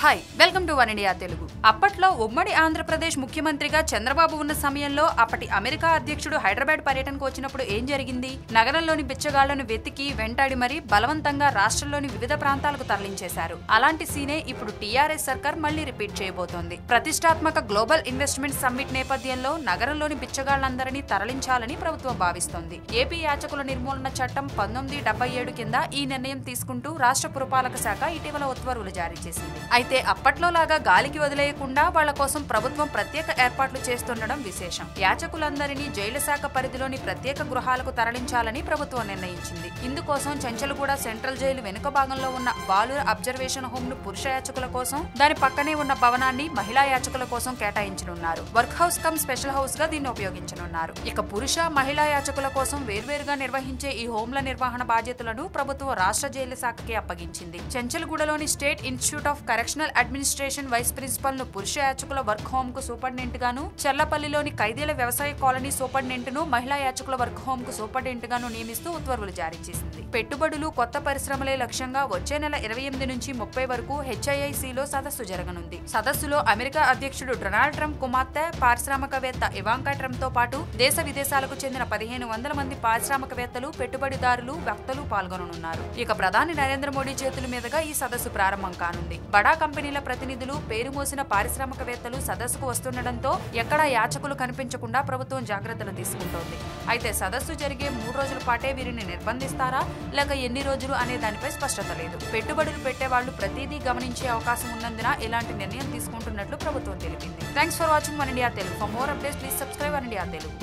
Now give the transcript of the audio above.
hi welcome to one India Telugu అప్పట్లో ఉమ్మడి ఆంధ్రప్రదేశ్ ముఖ్యమంత్రిగా చంద్రబాబు ఉన్న సమయంలో అప్పటి అమెరికా అధ్యక్షుడు హైదరాబాద్ పర్యటనకు వచ్చినప్పుడు ఏం జరిగింది నగరంలోని బిచ్చగాళ్లను వెతికి వెంటాడి మరీ బలవంతంగా రాష్ట్రంలోని వివిధ ప్రాంతాలకు తరలించేశారు అలాంటి సీనే ఇప్పుడు టీఆర్ఎస్ సర్కార్ మళ్లీ రిపీట్ చేయబోతోంది ప్రతిష్టాత్మక గ్లోబల్ ఇన్వెస్ట్మెంట్ సమ్మిట్ నేపథ్యంలో నగరంలోని బిచ్చగాళ్లందరినీ తరలించాలని ప్రభుత్వం భావిస్తోంది ఏపీ యాచకుల నిర్మూలన చట్టం పంతొమ్మిది డెబ్బై ఏడు కింద ఈ నిర్ణయం తీసుకుంటూ రాష్ట్ర పురపాలక శాఖ ఇటీవల ఉత్తర్వులు జారీ చేసింది అయితే అప్పట్లో లాగా గాలికి వదిలేయకుండా వాళ్ల కోసం ప్రభుత్వం ప్రత్యేక ఏర్పాట్లు చేస్తుండడం విశేషం యాచకులందరినీ జైలు శాఖ పరిధిలోని ప్రత్యేక గృహాలకు తరలించాలని ప్రభుత్వం నిర్ణయించింది ఇందుకోసం చెంచలగూడ సెంట్రల్ జైలు వెనుక భాగంలో ఉన్న బాలుర అబ్జర్వేషన్ హోమ్ ను పురుష యాచకుల కోసం దాని పక్కనే ఉన్న భవనాన్ని మహిళా యాచకుల కోసం కేటాయించనున్నారు work house come special house గా దీన్ని ఉపయోగించనున్నారు ఇక పురుష మహిళా యాచకుల కోసం వేర్వేరుగా నిర్వహించే ఈ హోంల నిర్వహణ బాధ్యతలను ప్రభుత్వం రాష్ట్ర జైలు శాఖకి అప్పగించింది చెంచల్గూడలోని state institute of correctional administration vice principal ను పురుష యాచకుల వర్క్ హోమ్ కు సూపరింటెండెంట్ గాను చెల్లపల్లిలోని ఖైదీల వ్యవసాయ కాలనీ సూపరింటెండెంట్ ను మహిళా యాచకుల వర్క్ హోమ్ కు సూపరింటెండెంట్ గాను నియమిస్తూ ఉత్తర్వులు జారీ చేసింది పెట్టుబడులు కొత్త పరిశ్రమలే లక్ష్యంగా వచ్చే నెల ఇరవై ఎనిమిది నుంచి ముప్పై వరకు హెచ్ఐఐసిలో సదస్సు జరగనుంది సదస్సులో అమెరికా అధ్యక్షుడు డొనాల్డ్ ట్రంప్ కుమార్తె పారిశ్రామికవేత్త ఇవాంకా ట్రంప్ తో పాటు దేశ విదేశాలకు చెందిన పదిహేను వందల మంది పారిశ్రామికవేత్తలు పెట్టుబడిదారులు వక్తలు పాల్గొననున్నారు ఇక ప్రధాని నరేంద్ర మోడీ చేతుల మీదుగా ఈ సదస్సు ప్రారంభం కానుంది బడా కంపెనీల ప్రతినిధులు పేరు మోసిన పారిశ్రామికవేత్తలు సదస్సుకు వస్తుండటంతో ఎక్కడా యాచకులు కనిపించకుండా ప్రభుత్వం జాగ్రత్తలు తీసుకుంటోంది అయితే సదస్సు జరిగే మూడు రోజుల పాటే వీరిని నిర్బంధిస్తారా లేక ఎన్ని రోజులు అనే దానిపై స్పష్టత లేదు పెట్టుబడులు పెట్టే వాళ్ళు ప్రతిదీ గమనించే అవకాశం ఉన్నందున ఇలాంటి నిర్ణయం తీసుకుంటున్నట్లు ప్రభుత్వం తెలిపింది thanks for watching one India Telugu for more updates please subscribe one India Telugu